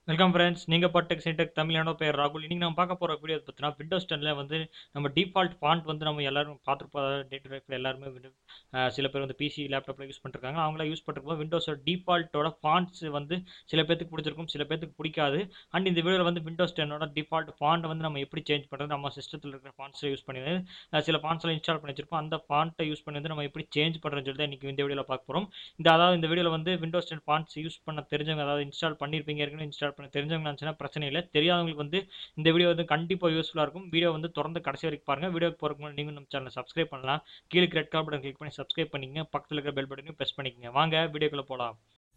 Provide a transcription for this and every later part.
Welcome friends நீங்கள் பாட்டெக் Syntec தமிழானோ பேர் ராகுல் இன்னைக்கு நம்ம பார்க்க போகிற வீடியோ பார்த்தீங்கன்னா விண்டோஸ் டென்னில் வந்து நம்ம டிஃபால்ட் ஃபாண்ட் வந்து நம்ம எல்லாரும் பார்த்துருப்போம் அதாவது டே டு லைஃப்பில் எல்லாருமே வந்து அஹ், சில பேர் வந்து பிசி லேப்டாப்பில் யூஸ் பண்ணிருக்காங்க அவங்கள யூஸ் பண்ணிருக்கும்போது விண்டோஸோட டிஃபால்ட்டோட ஃபாண்ட்ஸ் வந்து சில பேத்துக்கு பிடிச்சிருக்கும் சில பேத்துக்கு பிடிக்காது அண்ட் இந்த வீடியோவில் வந்து விண்டோஸ் டென்னோட டிஃபால்ட் ஃபாண்ட் வந்து நம்ம எப்படி சேஞ்ச் பண்ணுறது நம்ம சிஸ்டத்தில் இருக்கிற ஃபாண்ட்ஸை யூஸ் பண்ணி அஹ், சில ஃபாண்ட்ஸ்லாம் இன்ஸ்டால் பண்ணி வச்சிருப்போம் அந்த ஃபாண்ட்டை யூஸ் பண்ணி வந்து நம்ம எப்படி சேஞ்ச் பண்ணுறதுன்னு சொல்லிட்டு இன்றைக்கி இந்த வீடியோவில் பார்க்க போகிறோம் இந்த அதாவது இந்த வீடியோவில் வந்து விண்டோஸ் டென் ஃபாண்ட்ஸ் யூஸ் பண்ண தெரிஞ்சவங்க அதாவது இன்ஸ்டால் பண்ணியிருப்பீங்க ஏற்கனவே இன்ஸ்டால் பண்ண தெரிஞ்சவங்க இருந்துச்சுன்னா பிரச்சனை இல்லை தெரியாதவங்களுக்கு வந்து இந்த வீடியோ வந்து கண்டிப்பாக யூஸ்ஃபுல்லாக இருக்கும் வீடியோ வந்து தொடர்ந்து கடைசி வரைக்கும் பாருங்கள் வீடியோக்கு போகிறதுக்கு முன்னாடி நீங்கள் நம்ம சேனலை சப்ஸ்கிரைப் பண்ணலாம் கீழே ரெட் கால் பட்டன் கிளிக் பண்ணி சப்ஸ்கிரைப் பண்ணிக்கங்க பக்கத்தில் இருக்கிற பெல் பட்டனையும் ப்ரெஸ் பண்ணிக்கங்க வாங்க வீடியோக்குள்ளே போகலாம்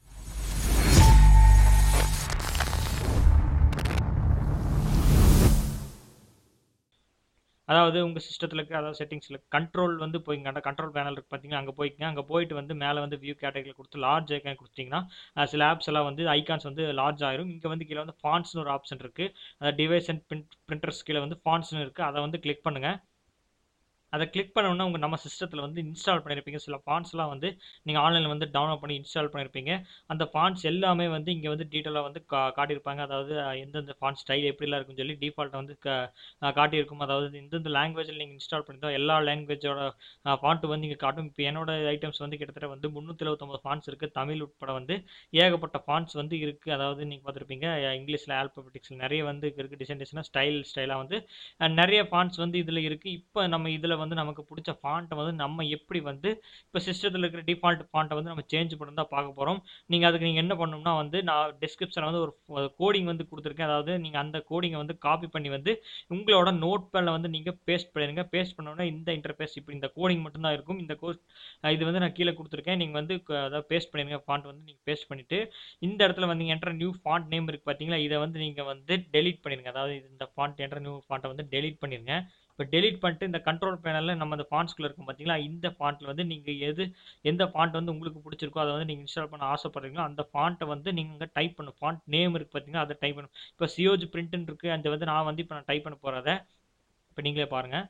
அதாவது உங்கள் சிஸ்டத்தில் இருக்க அதாவது செட்டிங்ஸில் கண்ட்ரோல் வந்து போய்ங்க அந்த கண்ட்ரோல் பேனல் இருக்கு பார்த்தீங்கன்னா அங்கே போய்க்குங்க அங்கே போயிட்டு வந்து மேலே வந்து வியூ கேட்டகரியில் கொடுத்து லார்ஜ் ஐக்கான் கொடுத்தீங்கன்னா அஹ், சில ஆப்ஸ் எல்லாம் வந்து ஐகான்ஸ் வந்து லார்ஜ் ஆயிரும் இங்கே வந்து கீழே வந்து ஃபாண்ட்ஸ்னு ஒரு ஆப்ஷன் இருக்குது அதாவது டிவைஸ் அண்ட் பிரிண்ட் பிரிண்டர்ஸ் கீழே வந்து ஃபாண்ட்ஸ்னு இருக்குது அதை வந்து கிளிக் பண்ணுங்கள் அதை கிளிக் பண்ணோன்னா உங்கள் நம்ம சிஸ்டத்தில் வந்து இன்ஸ்டால் பண்ணியிருப்பீங்க சில ஃபாண்ட்ஸ்லாம் வந்து நீங்கள் ஆன்லைனில் வந்து டவுன்லோட் பண்ணி இன்ஸ்டால் பண்ணியிருப்பீங்க அந்த ஃபாண்ட்ஸ் எல்லாமே வந்து இங்கே வந்து டீட்டெயிலாக வந்து கா காட்டியிருப்பாங்க அதாவது அஹ், எந்தெந்த ஃபாண்ட் ஸ்டைல் எப்படிலாம் இருக்குன்னு சொல்லி டிஃபால்ட்டை வந்து க அஹ், காட்டியிருக்கும் அதாவது எந்தெந்த லாங்குவேஜில் நீங்கள் இன்ஸ்டால் பண்ணியிருந்தோ எல்லா லாங்குவேஜோட ஃபாண்ட்டு வந்து இங்கே காட்டும் இப்போ என்னோட ஐட்டம்ஸ் வந்து கிட்டத்தட்ட வந்து முந்நூற்றி எழுபத்தொம்பது ஃபாண்ட்ஸ் இருக்குது தமிழ் உட்பட வந்து ஏகப்பட்ட ஃபாண்ட்ஸ் வந்து இருக்குது அதாவது நீங்கள் பார்த்துருப்பீங்க இங்கிலீஷில் ஆல்பபெட்டிக்ஸில் நிறைய வந்து இருக்குது டிசைன் டிசைனாக ஸ்டைல் ஸ்டைலாக வந்து அஹ், நிறைய ஃபாண்ட்ஸ் வந்து இதில் இருக்குது இப்போ நம்ம இதில் வந்து நமக்கு பிடிச்ச ஃபாண்ட்டை வந்து நம்ம எப்படி வந்து இப்போ சிஸ்டத்தில் இருக்கிற டிஃபால்ட் ஃபாண்ட்டை வந்து நம்ம சேஞ்ச் பண்ணி தான் பார்க்க போகிறோம் நீங்கள் அதுக்கு நீங்கள் என்ன பண்ணணும்னா வந்து நான் டிஸ்கிரிப்ஷனில் வந்து ஒரு கோடிங் வந்து கொடுத்துருக்கேன் அதாவது நீங்கள் அந்த கோடிங்கை வந்து காப்பி பண்ணி வந்து உங்களோட நோட் பேடில் வந்து நீங்கள் பேஸ்ட் பண்ணிடுங்க பேஸ்ட் பண்ணோன்னா இந்த இன்டர்பேஸ் இப்படி இந்த கோடிங் மட்டும்தான் இருக்கும் இந்த கோர்ஸ் இது வந்து நான் கீழே கொடுத்துருக்கேன் நீங்கள் வந்து க- அதாவது பேஸ்ட் பண்ணிடுங்க ஃபாண்ட் வந்து நீங்கள் பேஸ்ட் பண்ணிவிட்டு இந்த இடத்துல வந்து என்ட்ரு நியூ ஃபாண்ட் நேம் இருக்குது பார்த்தீங்களா இதை வந்து நீங்கள் வந்து டெலீட் பண்ணிடுங்க அதாவது இது இந்த ஃபாண்ட் என்ட்ரு நியூ ஃபாண்ட்டை வந்து டெலீட் பண்ணிடுங்க இப்போ டெலீட் பண்ணிட்டு இந்த கண்ட்ரோல் பேனலில் நம்ம அந்த ஃபாண்ட்ஸ்குள்ளே இருக்கும் பார்த்தீங்களா இந்த ஃபாண்ட்டில் வந்து நீங்கள் எது எந்த ஃபாண்ட் வந்து உங்களுக்கு பிடிச்சிருக்கோ அதை வந்து நீங்கள் இன்ஸ்டால் பண்ண ஆசைப்படுறீங்களோ அந்த ஃபாண்ட்டை வந்து நீங்கள் டைப் பண்ணும் ஃபாண்ட் நேம் இருக்குது பார்த்தீங்களா அதை டைப் பண்ணும் இப்போ சியோஜ் பிரிண்ட்னு இருக்குது அந்த வந்து நான் வந்து இப்போ நான் டைப் பண்ண போகிறத இப்போ நீங்களே பாருங்கள்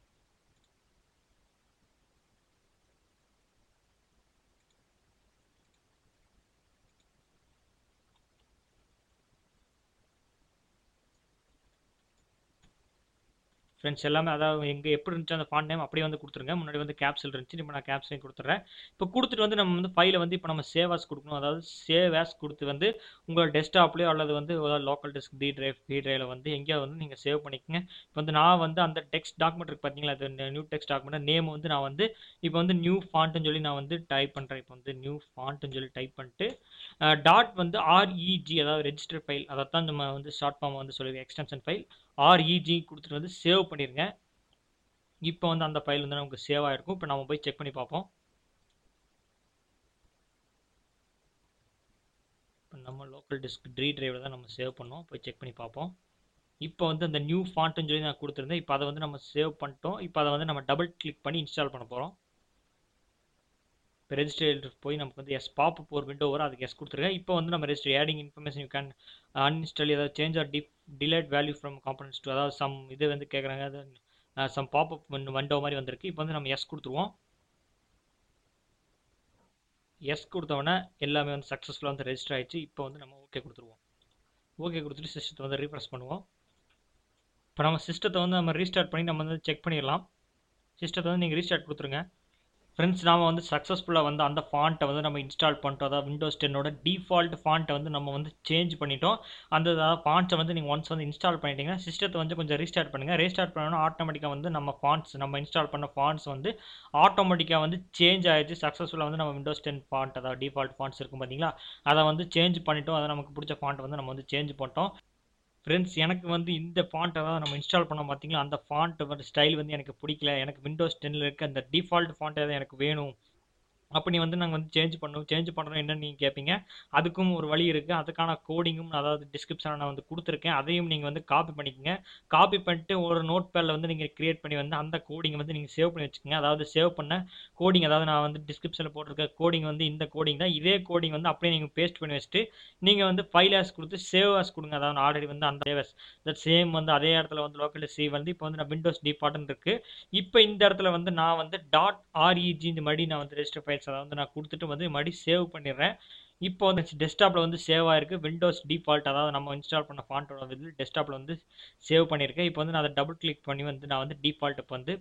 ஃப்ரெண்ட்ஸ் எல்லாமே அதாவது எங்கே எப்படி இருந்துச்சு அந்த ஃபாண்ட் நேம் அப்படியே வந்து கொடுத்துருங்க முன்னாடி வந்து கேப்சல் இருந்துச்சு இப்போ நான் கேப்சலையும் கொடுத்துட்றேன் இப்போ கொடுத்துட்டு வந்து நம்ம வந்து ஃபைலை வந்து இப்போ நம்ம சேவ் ஆஸ் கொடுக்கணும் அதாவது சேவ் ஆஸ் கொடுத்து வந்து உங்களோட டெஸ்க்டாப்லேயோ அல்லது வந்து local disk D drive B டிரைவில் வந்து எங்கேயோ வந்து நீங்கள் சேவ் பண்ணிக்கங்க இப்போ வந்து நான் வந்து அந்த டெக்ஸ்ட் டாக்குமெண்ட் இருக்கு பார்த்தீங்களா அது நியூ டெக்ஸ்ட் டாக்குமெண்ட் நேம் வந்து நான் வந்து இப்போ வந்து நியூ ஃபாண்ட்னு சொல்லி நான் வந்து டைப் பண்ணுறேன் இப்போ வந்து நியூ ஃபாண்ட்னு சொல்லி டைப் பண்ணிட்டு டாட் வந்து ஆர்இஜி அதாவது ரெஜிஸ்டர் ஃபைல் அதை தான் நம்ம வந்து ஷார்ட் ஃபார்ம் வந்து சொல்லுவோம் எக்ஸ்டென்ஷன் ஃபைல் ஆர்இஜி கொடுத்துட்டு வந்து சேவ் பண்ணிடுங்க இப்போ வந்து அந்த ஃபைல் வந்து நமக்கு சேவ் ஆகிருக்கும் இப்போ நம்ம போய் செக் பண்ணி பார்ப்போம் இப்போ நம்ம லோக்கல் டிஸ்க் ட்ரீ டிரைவில் தான் நம்ம சேவ் பண்ணோம் போய் செக் பண்ணி பார்ப்போம் இப்போ வந்து அந்த நியூ ஃபாண்ட்னு சொல்லி நான் கொடுத்துருந்தேன் இப்போ அதை வந்து நம்ம சேவ் பண்ணிட்டோம் இப்போ அதை வந்து நம்ம டபுள் கிளிக் பண்ணி இன்ஸ்டால் பண்ண போகிறோம் இப்போ ரெஜிஸ்டர் போய் நமக்கு வந்து எஸ் பாப் ஒரு விண்டோ வரும் அதுக்கு எஸ் கொடுத்துருக்கேன் இப்போ வந்து நம்ம register adding information you can uninstall ஏதாவது சேஞ்ச் ஆர் டிப் delete value from components to அதாவது சம் இது வந்து கேட்குறாங்க அது சம் பாப்அப் விண்டோ மாதிரி வந்திருக்கு இப்போ வந்து நம்ம எஸ் கொடுத்துருவோம் எஸ் கொடுத்தோன்னே எல்லாமே வந்து சக்ஸஸ்ஃபுல்லாக வந்து ரெஜிஸ்டர் ஆயிடுச்சு இப்போ வந்து நம்ம ஓகே கொடுத்துருவோம் ஓகே கொடுத்துட்டு சிஸ்டத்தை வந்து ரீஃப்ரெஷ் பண்ணுவோம் இப்போ நம்ம சிஸ்டத்தை வந்து நம்ம ரீஸ்டார்ட் பண்ணி நம்ம வந்து செக் பண்ணிடலாம் சிஸ்டத்தை வந்து நீங்கள் ரீஸ்டார்ட் கொடுத்துருங்க ஃப்ரெண்ட்ஸ் நாம வந்து சக்ஸஸ்ஃபுல்லாக வந்து அந்த ஃபாண்ட்டை வந்து நம்ம இன்ஸ்டால் பண்ணிட்டோம் அதாவது விண்டோஸ் டென்னோட டிஃபால்ட் ஃபாண்ட்டை வந்து நம்ம வந்து சேஞ்ச் பண்ணிட்டோம் அந்த அதாவது ஃபாண்ட்ஸை வந்து நீங்கள் ஒன்ஸ் வந்து இன்ஸ்டால் பண்ணிட்டீங்கன்னா சிஸ்டத்தை வந்து கொஞ்சம் ரீஸ்டார்ட் பண்ணுங்கள் ரீஸ்டார்ட் பண்ணோன்னா ஆட்டோமேட்டிக்காக வந்து நம்ம ஃபாண்ட்ஸ் நம்ம இன்ஸ்டால் பண்ண ஃபாண்ட்ஸ் வந்து ஆட்டோமேட்டிக்காக வந்து சேஞ்ச் ஆயிடுச்சு சக்ஸஸ்ஃபுல்லாக வந்து நம்ம விண்டோஸ் டென் ஃபாண்ட் அதாவது டிஃபால்ட் ஃபாண்ட்ஸ் இருக்கும் பார்த்தீங்களா அதை வந்து சேஞ்ச் பண்ணிட்டோம் அதை நமக்கு பிடிச்ச ஃபாண்ட் வந்து நம்ம வந்து சேஞ்ச் பண்ணிட்டோம் ஃப்ரெண்ட்ஸ் எனக்கு வந்து இந்த ஃபாண்ட்டை தான் நம்ம இன்ஸ்டால் பண்ணோம் பார்த்தீங்களா அந்த ஃபாண்ட் வந்து ஸ்டைல் வந்து எனக்கு பிடிக்கல எனக்கு விண்டோஸ் டென்னில் இருக்க அந்த டிஃபால்ட் ஃபாண்ட்டே தான் எனக்கு வேணும் அப்படி வந்து நாங்கள் வந்து சேஞ்ச் பண்ணோம் சேஞ்ச் பண்ணுறோம் என்னன்னு நீங்கள் கேட்பீங்க அதுக்கும் ஒரு வழி இருக்குது அதுக்கான கோடிங்கும் அதாவது டிஸ்கிரிப்ஷனில் நான் வந்து கொடுத்துருக்கேன் அதையும் நீங்கள் வந்து காப்பி பண்ணிக்கங்க காப்பி பண்ணிட்டு ஒரு நோட் பேடில் வந்து நீங்கள் கிரியேட் பண்ணி வந்து அந்த கோடிங்கை வந்து நீங்கள் சேவ் பண்ணி வச்சுக்கோங்க அதாவது சேவ் பண்ண கோடிங் அதாவது நான் வந்து டிஸ்கிரிப்ஷனில் போட்டிருக்க கோடிங் வந்து இந்த கோடிங் தான் இதே கோடிங் வந்து அப்படியே நீங்கள் பேஸ்ட் பண்ணி வச்சுட்டு நீங்கள் வந்து ஃபைல் ஆஸ் கொடுத்து சேவ் ஆஸ் கொடுங்க அதாவது ஆல்ரெடி வந்து அந்த சேவ் தட் சேம் வந்து அதே இடத்துல வந்து லோக்கல் சி வந்து இப்போ வந்து நான் விண்டோஸ் டிபார்ட்னு இருக்குது இப்போ இந்த இடத்துல வந்து நான் வந்து டாட் ஆர்இஜி இந்த மாதிரி நான் வந்து ரெஜிஸ்டர் ஃபைல்ஸ் அதை வந்து நான் கொடுத்துட்டு வந்து மறுபடியும் சேவ் பண்ணிடுறேன் இப்போ வந்து டெஸ்க்டாப்ல வந்து சேவ் ஆயிருக்கு. விண்டோஸ் டிஃபால்ட் அதாவது நம்ம இன்ஸ்டால் பண்ண ஃபாண்ட்டோட இது டெஸ்க்டாப்ல வந்து சேவ் பண்ணியிருக்கேன். இப்போ வந்து நான் அத டபுள் கிளிக் பண்ணி வந்து நான் வந்து டிஃபால்ட் இப்ப வந்து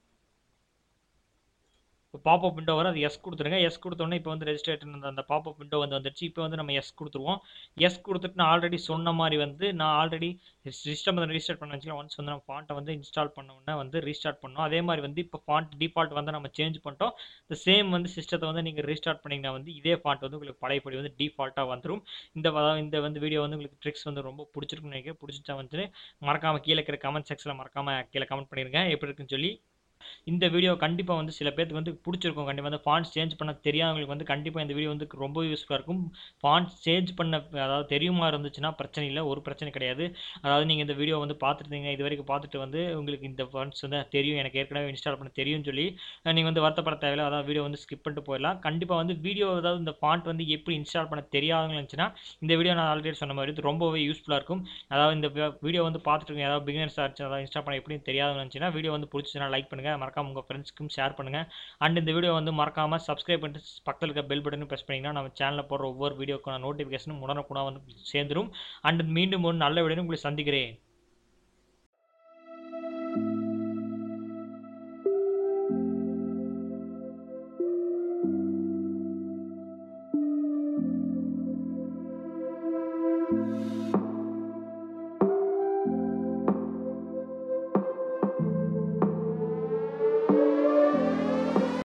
பாப்அப் விண்டோ வரும். அது எஸ் குடுத்துருங்க. எஸ் குடுத்தோனே இப்போ வந்து ரெஜிஸ்ட்ரேஷன் அந்த அந்த பாப்அப் விண்டோ வந்து வந்துருச்சு. இப்போ வந்து நம்ம எஸ் குடுத்துருவோம். எஸ் குடுத்துட்டு நான் ஆல்ரெடி சொன்ன மாரி வந்து நான் ஆல்ரெடி சிஸ்டம் வந்து ரீஸ்டார்ட் பண்ண வச்சுக்கலாம். ஒன்ஸ் வந்து நம்ம ஃபாண்ட்ட வந்து இன்ஸ்டால் பண்ண உடனே வந்து ரீஸ்டார்ட் பண்ணோம். அதே மாரி வந்து இப்போ ஃபாண்ட் டிஃபால்ட் வந்து நம்ம சேஞ்ச் பண்ணிட்டோம். இந்த சேம் வந்து சிஸ்டத்த வந்து நீங்க ரீஸ்டார்ட் பண்ணீங்கன்னா வந்து இதே ஃபாண்ட் வந்து உங்களுக்கு பழையபடி வந்து டிஃபால்ட்டா வந்துரும். இந்த வ இந்த வந்து வீடியோ வந்து உங்களுக்கு ட்ரிக்ஸ் வந்து ரொம்ப புடிச்சிருக்கும்னு நினைக்கிறேன். புடிச்சிருந்தா வந்து மறக்காம கீழ இருக்கிற கமெண்ட் செக்ஷன்ல மறக்காம கீழ கமெண்ட் பண்ணிருங்க. எப்படி இருக்குன்னு சொல்லி. இந்த வீடியோ கண்டிப்பா வந்து சில பேத்துக்கு வந்து புடிச்சிருக்கும். கண்டிப்பா வந்து ஃபாண்ட்ஸ் சேஞ்ச் பண்ண தெரியாதவங்களுக்கு வந்து கண்டிப்பா இந்த வீடியோ வந்து ரொம்ப யூஸ்ஃபுல்லா இருக்கும். ஃபாண்ட்ஸ் சேஞ்ச் பண்ண அதாவது தெரியுமா இருந்துச்சுன்னா பிரச்சனை இல்ல. ஒரு பிரச்சனை கிடையாது. அதாவது நீங்க இந்த வீடியோ வந்து பார்த்துருந்தீங்க. இதுவரைக்கும் பார்த்துட்டு வந்து உங்களுக்கு இந்த ஃபாண்ட்ஸ் வந்து தெரியும். எனக்கு ஏற்கனவே இன்ஸ்டால் பண்ண தெரியும்னு சொல்லி நீங்க வந்து வருத்தப்பட தேவையில்ல. அதாவது வீடியோ வந்து ஸ்கிப் பண்ணிட்டு போயிடலாம். கண்டிப்பா வந்து வீடியோ அதாவது இந்த ஃபாண்ட் வந்து எப்படி இன்ஸ்டால் பண்ண தெரியாதவங்க இருந்துச்சுன்னா, இந்த வீடியோ நான் ஆல்ரெடி சொன்ன மாரி ரொம்பவே யூஸ்ஃபுல்லா இருக்கும். அதாவது இந்த வ வீடியோ வந்து பார்த்துட்டு இருக்கீங்க. அதாவது பிகினர்ஸா இருந்துச்சு அதாவது இன்ஸ்டால் பண்ண எப்படின்னு தெரியாதவங்க இருந்துச்சுன்னா, வீடியோ வந்து புடிச்சுச்சுன்னா லைக் பண்ணுங்க. மறக்காம உங்க ஃப்ரெண்ட்ஸ்க்கும் ஷேர் பண்ணுங்க. அண்ட் இந்த வீடியோ வந்து மறக்காம சப்ஸ்கிரைப் பண்ணிட்டு பக்கத்துல இருக்க பெல் பட்டனையும் பிரஸ் பண்ணீங்கன்னா, நம்ம சேனல்ல போடுற ஒவ்வொரு வீடியோக்கான நோட்டிஃபிகேஷனும் உடனுக்குடன் வந்து சேர்ந்துரும். அண்ட் மீண்டும் ஒரு நல்ல வீடியோவில் உங்களை சந்திக்கிறேன். Thank you.